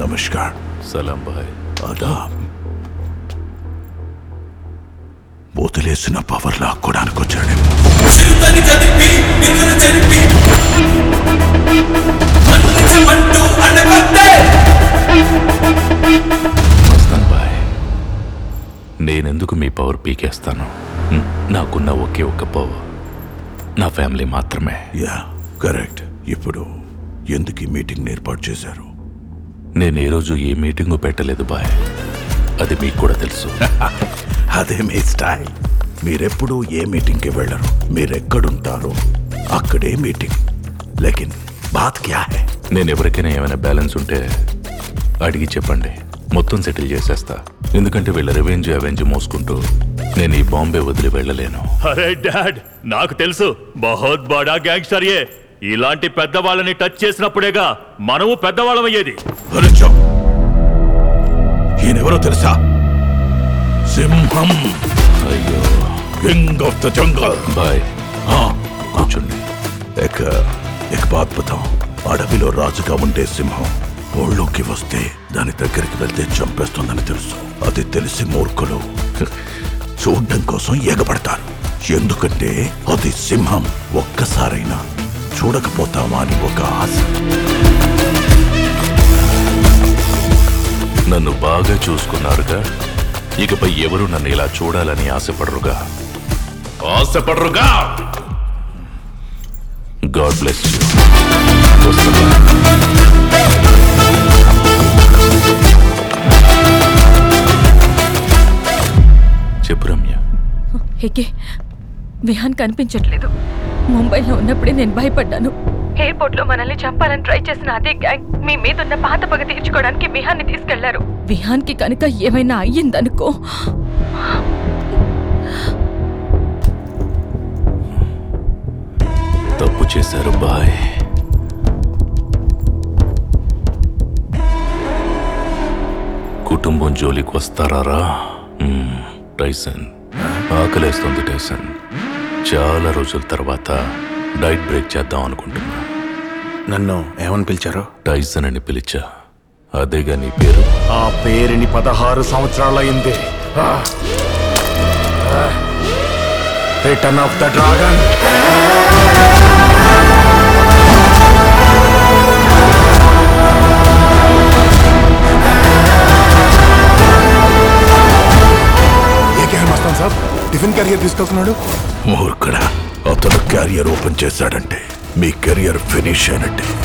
నమస్కార్ సలాం భాయ్ ఆదాబ్ వదిలేసిన పవర్ లాక్కోడానికి వచ్చాడేమో చిరుతని కదిపి నిధులు చెరిపి మన్నించమంటూ అడగొట్టే మస్తాన్ భాయ్ నేనెందుకు మీ పవర్ పీకేస్తాను హ్మ్? నాకున్న ఒకే ఒక్క పవర్ నా ఫ్యామిలీ మాత్రమే యా కరెక్ట్ ఇప్పుడు ఎందుకు ఈ మీటింగ్ ఏర్పాటు చేశారు నేను ఏ రోజు ఏ మీటింగు పెట్టలేదు బాయ్ అది మీకు కూడా తెలుసు అదే మీ స్టైల్ మీరెప్పుడు ఏ మీటింగ్కి వెళ్ళరు మీరెక్కడుంటారో అక్కడే మీటింగ్ లేకిన్ బాత్ క్యా హై నేను ఎవరికైనా ఏమైనా బ్యాలెన్స్ ఉంటే అడిగి చెప్పండి మొత్తం సెటిల్ చేసేస్తా ఎందుకంటే వీళ్ళ రెవెంజ్ అవెంజ్ మోసుకుంటూ నేను ఈ బాంబే వదిలి వెళ్ళలేను అరే డాడ్ నాకు తెలుసు బహుత్ బడా గ్యాంగ్స్టర్ ఏ ఇలాంటి పెద్దవాళ్ళని టచ్ చేసినప్పుడేగా మనము పెద్దవాళ్ళమయ్యేది అరే చౌ ఈయనెవరో తెలుసా సింహం అయ్యో king of the jungle boy కూర్చోండి ఎక్ ఎక్ బాత్ బతాం అడవిలో రాజుగా ఉండే సింహం ఊళ్ళోకి వస్తే దాని దగ్గరికి వెళ్తే చంపేస్తుందని తెలుసు అది తెలిసి మూర్ఖులు చూడడం కోసం ఎగబడతారు ఎందుకంటే అది సింహం ఒక్కసారైనా చూడకపోతామా అని ఒక ఆశ నన్ను బాగా చూసుకున్నారుగా ఇకపై ఎవరు నన్ను ఇలా చూడాలని ఆశపడరుగా ఆశపడరుగా గాడ్ బ్లెస్ యూ చెప్పు రమ్య హేకే విహాన్ కనిపించట్లేదు ముంబైలో ఉన్నప్పుడే నేను భయపడ్డాను ఎయిర్పోర్ట్ లో మనల్ని చంపాలని ట్రై చేసిన అదే గ్యాంగ్ మీ మీద ఉన్న పాత పగ తీర్చుకోవడానికి విహాన్ని తీసుకెళ్లారు విహాన్ కి కనుక ఏమైనా అయ్యిందనుకో తప్పు చేశారు బాయ్ కుటుంబం జోలికి వస్తారా మ్మ్, టైసన్ ఆకలేస్తుంది టైసన్ చాలా రోజుల తర్వాత డైట్ బ్రేక్ చేద్దాం అనుకుంటున్నా నన్ను ఏమని పిలిచారు టైసన్ అని పిలిచా అదేగా నీ పేరు ఆ పేరుని పదహారు సంవత్సరాలైంది return of the dragon Mastan Saab tiffin carrier తీసుకెళ్తున్నాడు మూర్ఖుడా అతను క్యారియర్ ఓపెన్ చేశాడంటే మీ కెరియర్ ఫినిష్ అయినట్టే